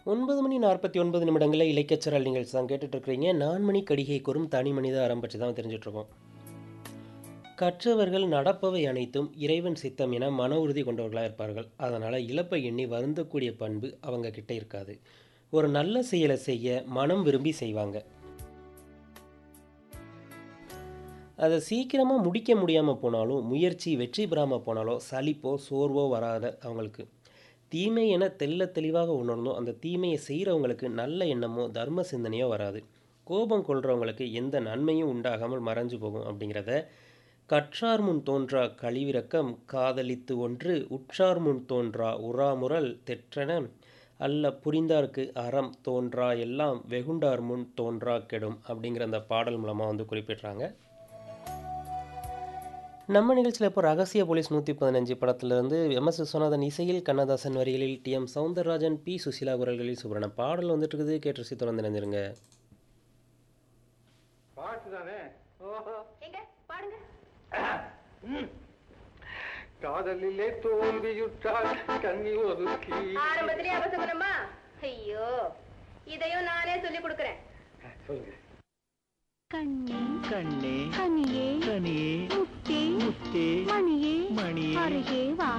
9 மணி 49 நிமிடங்கள்ல இலக்கியச்சரல் நிகழ்ச்சி தான் கேட்டுட்டு இருக்கிறீங்க. நான்மணி கடிகை கூறும் தனி மனித அறம் பற்றி தான் தெரிஞ்சுட்டு இருக்கோம். கற்றவர்கள் நடப்பவை அனைத்தும் இறைவன் சித்தம் என மன உறுதி கொண்டவர்களா இருப்பார்கள். அதனால இழப்பை எண்ணி வருந்தக்கூடிய பண்பு அவங்க கிட்ட இருக்காது. ஒரு நல்ல செயலை செய்ய மனம் விரும்பி செய்வாங்க. அதை சீக்கிரமா முடிக்க முடியாம போனாலும், முயற்சி வெற்றி பெறாம போனாலோ, சலிப்போ, சோர்வோ வராத அவங்களுக்கு. தீமை என தெள்ளத் தெளிவாக உணர்ந்தும் அந்த தீமையை செய்றவங்களுக்கு நல்ல எண்ணமோ, தர்ம சிந்தனையோ வராது. கோபம் கொள்றவங்களுக்கு எந்த நன்மையும் உண்டாகாமல் மறைஞ்சு போகும் அப்படிங்கிறத கற்றார் முன் தோன்றா கழிவிரக்கம் காதலித்து ஒன்று உற்றார் முன் தோன்றா உறாமுறல் தெற்றென அல்ல புரிந்தார்க்கு அறம் தோன்றா எல்லாம் வெகுண்டார் முன் தோன்றா கெடும் அப்படிங்கிற அந்த பாடல் மூலமா வந்து குறிப்பிடுறாங்க. நம்ம நிகழ்ச்சியில இப்போ ரகசிய போலீஸ் 115 படத்திலிருந்து எம்.எஸ். விஸ்வநாதன் இசையில், கண்ணதாசன் வரிகளில், T. M. Soundararajan, P. Susheela குரல்களில் சூப்பரான பாடல் வந்துட்டு இருக்குது. கேட்டு ரசித்து தொடர்ந்து இணைஞ்சிருங்க. பாட்டு தானே ஓஹோ எங்க பாடுங்க ம். காதலிலே தோல்வியுற்றால் கண்ணி ஒதுக்கி ஆரம்பத்திலேயே அவசகுணமா ஐயோ இதையும் நானே சொல்லி கொடுக்கறேன் சொல்லுங்க கண்ணே கண்ணே கனியே கனியே முத்தே முத்தே மணியே மணியே அருகே வா